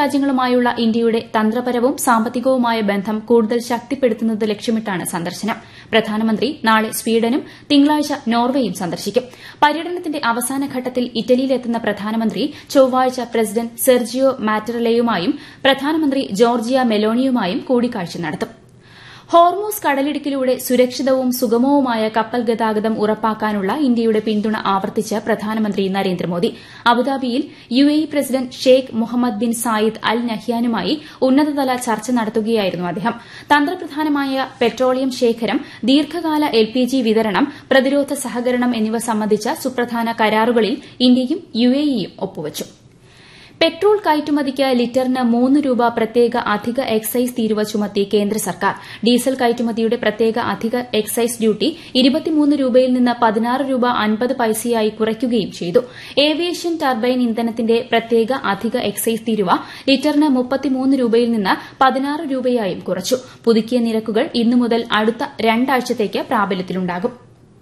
രാജ്യങ്ങളുമായുള്ള ഇന്ത്യയുടെ തന്ത്രപരവും സാമ്പത്തികവുമായ ബന്ധം കൂടുതൽ ശക്തിപ്പെടുത്തുന്നത് ലക്ഷ്യമിട്ടാണ് സന്ദർശനം പ്രധാനമന്ത്രി നാളെ സ്വീഡനും തിങ്കളാഴ്ച നോർവേയും സന്ദർശിക്കും പര്യടനത്തിന്റെ അവസാന ഘട്ടത്തിൽ ഇറ്റലിയിലെത്തുന്ന പ്രധാനമന്ത്രി ചൊവ്വാഴ്ച പ്രസിഡന്റ് സെർജിയോ മാറ്ററലയുമായും പ്രധാനമന്ത്രി ജോർജിയ മെലോണിയുമായും കൂടിക്കാഴ്ച നടത്തും ഹോർമൂസ് കടലിടുക്കിലൂടെ സുരക്ഷിതവും സുഗമവുമായ കപ്പൽ ഗതാഗതം ഉറപ്പാക്കാനുള്ള ഇന്ത്യയുടെ പിന്തുണ ആവർത്തിച്ച് പ്രധാനമന്ത്രി നരേന്ദ്രമോദി അബുദാബിയിൽ U A E president Sheikh Mohammed bin Zayed Al നഹ്യാനുമായി ഉന്നതതല ചർച്ച നടത്തുകയായിരുന്നു അദ്ദേഹം തന്ത്രപ്രധാനമായ പെട്രോളിയം ശേഖരം ദീർഘകാല എൽ പി ജി വിതരണം പ്രതിരോധ സഹകരണം എന്നിവ സംബന്ധിച്ച സുപ്രധാന കരാറുകളിൽ ഇന്ത്യയും യു എ ഇയും ഒപ്പുവച്ചു പെട്രോൾ കയറ്റുമതിക്ക് ലിറ്ററിന് മൂന്ന് രൂപ പ്രത്യേക അധിക എക്സൈസ് തീരുവ ചുമത്തി കേന്ദ്ര സർക്കാർ ഡീസൽ കയറ്റുമതിയുടെ പ്രത്യേക അധിക എക്സൈസ് ഡ്യൂട്ടി ഇരുപത്തിമൂന്ന് രൂപയിൽ നിന്ന് പതിനാറ് രൂപ അൻപത് പൈസയായി കുറയ്ക്കുകയും ചെയ്തു ഏവിയേഷൻ ടർബൈൻ ഇന്ധനത്തിന്റെ പ്രത്യേക അധിക എക്സൈസ് തീരുവ ലിറ്ററിന് മുപ്പത്തിമൂന്ന് രൂപയിൽ നിന്ന് പതിനാറ് രൂപയായും കുറച്ചു പുതുക്കിയ നിരക്കുകൾ ഇന്നു മുതൽ അടുത്ത രണ്ടാഴ്ചത്തേക്ക് പ്രാബല്യത്തിലുണ്ടാകും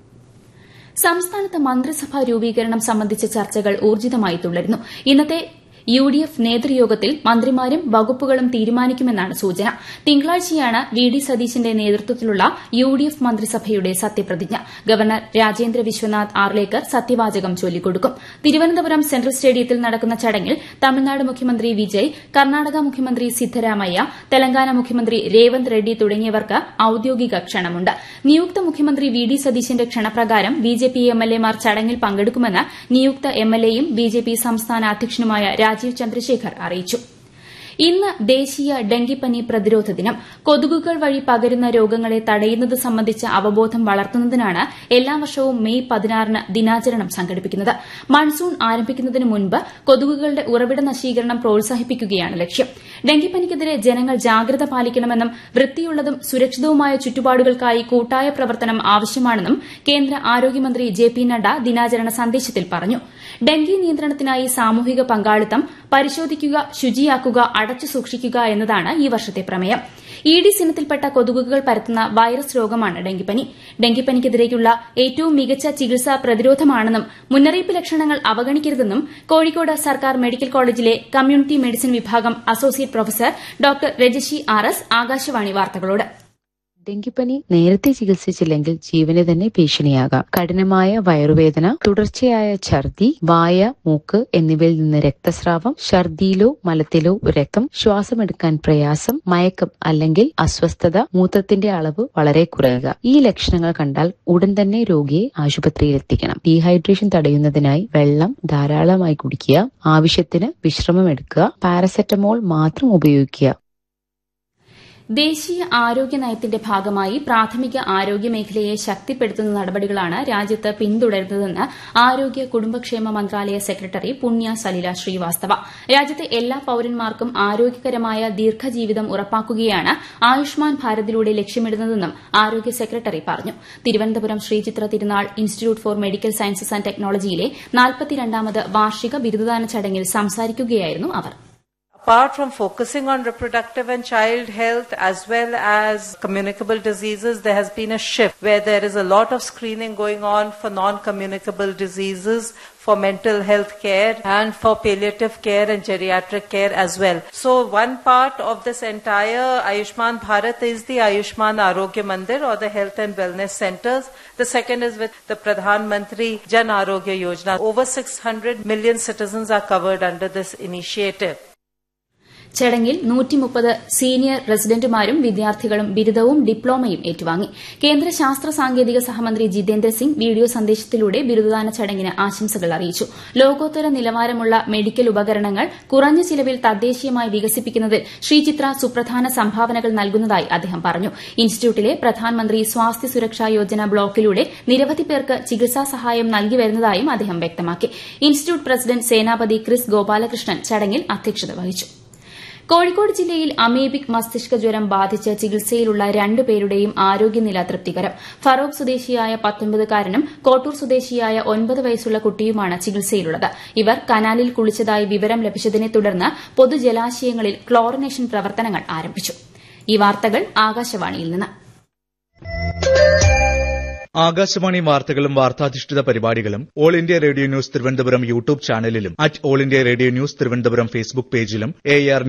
സംസ്ഥാനത്ത് മന്ത്രിസഭാ രൂപീകരണം സംബന്ധിച്ച ചർച്ചകൾ ഊർജിതമായി തുടരുന്നു ഇന്നത്തെ യു ഡി എഫ് നേതൃയോഗത്തിൽ മന്ത്രിമാരും വകുപ്പുകളും തീരുമാനിക്കുമെന്നാണ് സൂചന തിങ്കളാഴ്ചയാണ് വി ഡി സതീശന്റെ നേതൃത്വത്തിലുള്ള യു ഡി എഫ് മന്ത്രിസഭയുടെ സത്യപ്രതിജ്ഞ ഗവർണർ രാജേന്ദ്ര വിശ്വനാഥ് ആർലേക്കർ സത്യവാചകം ചൊല്ലിക്കൊടുക്കും തിരുവനന്തപുരം സെൻട്രൽ സ്റ്റേഡിയത്തിൽ നടക്കുന്ന ചടങ്ങിൽ തമിഴ്നാട് മുഖ്യമന്ത്രി വിജയ് കർണാടക മുഖ്യമന്ത്രി സിദ്ധരാമയ്യ തെലങ്കാന മുഖ്യമന്ത്രി രേവന്ത് റെഡ്ഡി തുടങ്ങിയവർക്ക് ഔദ്യോഗിക ക്ഷണമുണ്ട് നിയുക്ത മുഖ്യമന്ത്രി വി ഡി സതീശന്റെ ക്ഷണപ്രകാരം ബിജെപി എംഎൽഎമാർ ചടങ്ങിൽ പങ്കെടുക്കുമെന്ന് നിയുക്ത എംഎൽഎയും ബിജെപി സംസ്ഥാന അധ്യക്ഷനുമായ രാജീവ് ചന്ദ്രശേഖർ അറിയിച്ചു ഇന്ന് ദേശീയ ഡെങ്കിപ്പനി പ്രതിരോധ ദിനം കൊതുകുകൾ വഴി പകരുന്ന രോഗങ്ങളെ തടയുന്നത് സംബന്ധിച്ച അവബോധം വളർത്തുന്നതിനാണ് എല്ലാ വർഷവും മെയ് പതിനാറിന് ദിനാചരണം സംഘടിപ്പിക്കുന്നത് മൺസൂൺ ആരംഭിക്കുന്നതിന് മുൻപ് കൊതുകുകളുടെ ഉറവിട നശീകരണം പ്രോത്സാഹിപ്പിക്കുകയാണ് ലക്ഷ്യം ഡെങ്കിപ്പനിക്കെതിരെ ജനങ്ങൾ ജാഗ്രത പാലിക്കണമെന്നും വൃത്തിയുള്ളതും സുരക്ഷിതവുമായ ചുറ്റുപാടുകൾക്കായി കൂട്ടായ പ്രവർത്തനം ആവശ്യമാണെന്നും കേന്ദ്ര ആരോഗ്യമന്ത്രി ജെ പി നഡ്ഡ ദിനാചരണ സന്ദേശത്തിൽ പറഞ്ഞു ഡെങ്കി നിയന്ത്രണത്തിനായി സാമൂഹിക പങ്കാളിത്തം പരിശോധിക്കുക ശുചിയാക്കുക അടച്ചു സൂക്ഷിക്കുക എന്നതാണ് ഈ വർഷത്തെ പ്രമേയം ഈഡിസ് ഇനത്തിൽപ്പെട്ട കൊതുകുകൾ പരത്തുന്ന വൈറസ് രോഗമാണ് ഡെങ്കിപ്പനി ഡെങ്കിപ്പനിക്കെതിരെയുള്ള ഏറ്റവും മികച്ച ചികിത്സ പ്രതിരോധമാണെന്നും മുന്നറിയിപ്പ് ലക്ഷണങ്ങൾ അവഗണിക്കരുതെന്നും കോഴിക്കോട് സർക്കാർ മെഡിക്കൽ കോളേജിലെ കമ്മ്യൂണിറ്റി മെഡിസിൻ വിഭാഗം associate professor doctor Rajashi R S Akashvani വാർത്തകളോട് ഡെങ്കിപ്പനി നേരത്തെ ചികിത്സിച്ചില്ലെങ്കിൽ ജീവന് തന്നെ ഭീഷണിയാകാം കഠിനമായ വയറുവേദന തുടർച്ചയായ ഛർദി വായ മൂക്ക് എന്നിവയിൽ നിന്ന് രക്തസ്രാവം ഛർദിയിലോ മലത്തിലോ രക്തം ശ്വാസമെടുക്കാൻ പ്രയാസം മയക്കം അല്ലെങ്കിൽ അസ്വസ്ഥത മൂത്രത്തിന്റെ അളവ് വളരെ കുറയുക ഈ ലക്ഷണങ്ങൾ കണ്ടാൽ ഉടൻ തന്നെ രോഗിയെ ആശുപത്രിയിൽ എത്തിക്കണം ഡീഹൈഡ്രേഷൻ തടയുന്നതിനായി വെള്ളം ധാരാളമായി കുടിക്കുക ആവശ്യത്തിന് വിശ്രമം എടുക്കുക പാരസെറ്റമോൾ മാത്രം ഉപയോഗിക്കുക ദേശീയ ആരോഗ്യ നയത്തിന്റെ ഭാഗമായി പ്രാഥമിക ആരോഗ്യ മേഖലയെ ശക്തിപ്പെടുത്തുന്ന നടപടികളാണ് രാജ്യത്ത് പിന്തുടരുന്നതെന്ന് ആരോഗ്യ കുടുംബക്ഷേമ മന്ത്രാലയ സെക്രട്ടറി പുണ്യ സലില ശ്രീവാസ്തവ രാജ്യത്തെ എല്ലാ പൌരന്മാർക്കും ആരോഗ്യകരമായ ദീർഘജീവിതം ഉറപ്പാക്കുകയാണ് ആയുഷ്മാൻ ഭാരതിലൂടെ ലക്ഷ്യമിടുന്നതെന്നും ആരോഗ്യ സെക്രട്ടറി പറഞ്ഞു Thiruvananthapuram Sree Chitra Thirunal institute for medical sciences and ടെക്നോളജിയിലെ നാൽപ്പത്തിരണ്ടാമത് വാർഷിക ബിരുദദാന ചടങ്ങിൽ സംസാരിക്കുകയായിരുന്നു അവർ Apart from focusing on reproductive and child health as well as communicable diseases, there has been a shift where there is a lot of screening going on for non-communicable diseases, for mental health care and for palliative care and geriatric care as well. So one part of this entire Ayushman Bharat is the Ayushman Arogya Mandir or the health and wellness centers. The second is with the Pradhan Mantri Jan Arogya Yojana. Over 600 million citizens are covered under this initiative. ചടങ്ങിൽ നൂറ്റിമുപ്പത് senior റസിഡന്റുമാരും വിദ്യാർത്ഥികളും ബിരുദവും ഡിപ്ലോമയും ഏറ്റുവാങ്ങി കേന്ദ്ര ശാസ്ത്ര സാങ്കേതിക സഹമന്ത്രി Jitendra Singh video സന്ദേശത്തിലൂടെ ബിരുദദാന ചടങ്ങിന് ആശംസകൾ അറിയിച്ചു ലോകോത്തര നിലവാരമുള്ള മെഡിക്കൽ ഉപകരണങ്ങൾ കുറഞ്ഞ ചിലവിൽ തദ്ദേശീയമായി വികസിപ്പിക്കുന്നതിൽ ശ്രീചിത്ര സുപ്രധാന സംഭാവനകൾ നൽകുന്നതായി അദ്ദേഹം പറഞ്ഞു ഇൻസ്റ്റിറ്റ്യൂട്ടിലെ പ്രധാനമന്ത്രി സ്വാസ്ഥ്യ സുരക്ഷാ യോജന ബ്ലോക്കിലൂടെ നിരവധി പേർക്ക് ചികിത്സാ സഹായം നൽകി വരുന്നതായും അദ്ദേഹം വ്യക്തമാക്കി institute president Senapathy Kris Gopalakrishnan ചടങ്ങിൽ അധ്യക്ഷത വഹിച്ചു കോഴിക്കോട് ജില്ലയിൽ അമീബിക് മസ്തിഷ്ക ജ്വരം ബാധിച്ച് ചികിത്സയിലുള്ള രണ്ടുപേരുടെയും ആരോഗ്യനില തൃപ്തികരം ഫറോക്ക് സ്വദേശിയായ പത്തൊൻപതുകാരനും കോട്ടൂർ സ്വദേശിയായ ഒൻപത് വയസ്സുള്ള കുട്ടിയുമാണ് ചികിത്സയിലുള്ളത് ഇവർ കനാലിൽ കുളിച്ചതായി വിവരം ലഭിച്ചതിനെ തുടർന്ന് പൊതുജലാശയങ്ങളിൽ ക്ലോറിനേഷൻ പ്രവർത്തനങ്ങൾ ആരംഭിച്ചു ഈ വാർത്തകൾ ആകാശവാണിയിൽ നിന്ന് ആകാശവാണി വാർത്തകളും വാർത്താധിഷ്ഠിത പരിപാടികളും All India Radio News Thiruvananthapuram YouTube ചാനലിലും at All India Radio News Thiruvananthapuram Facebook പേജിലും എ ആർ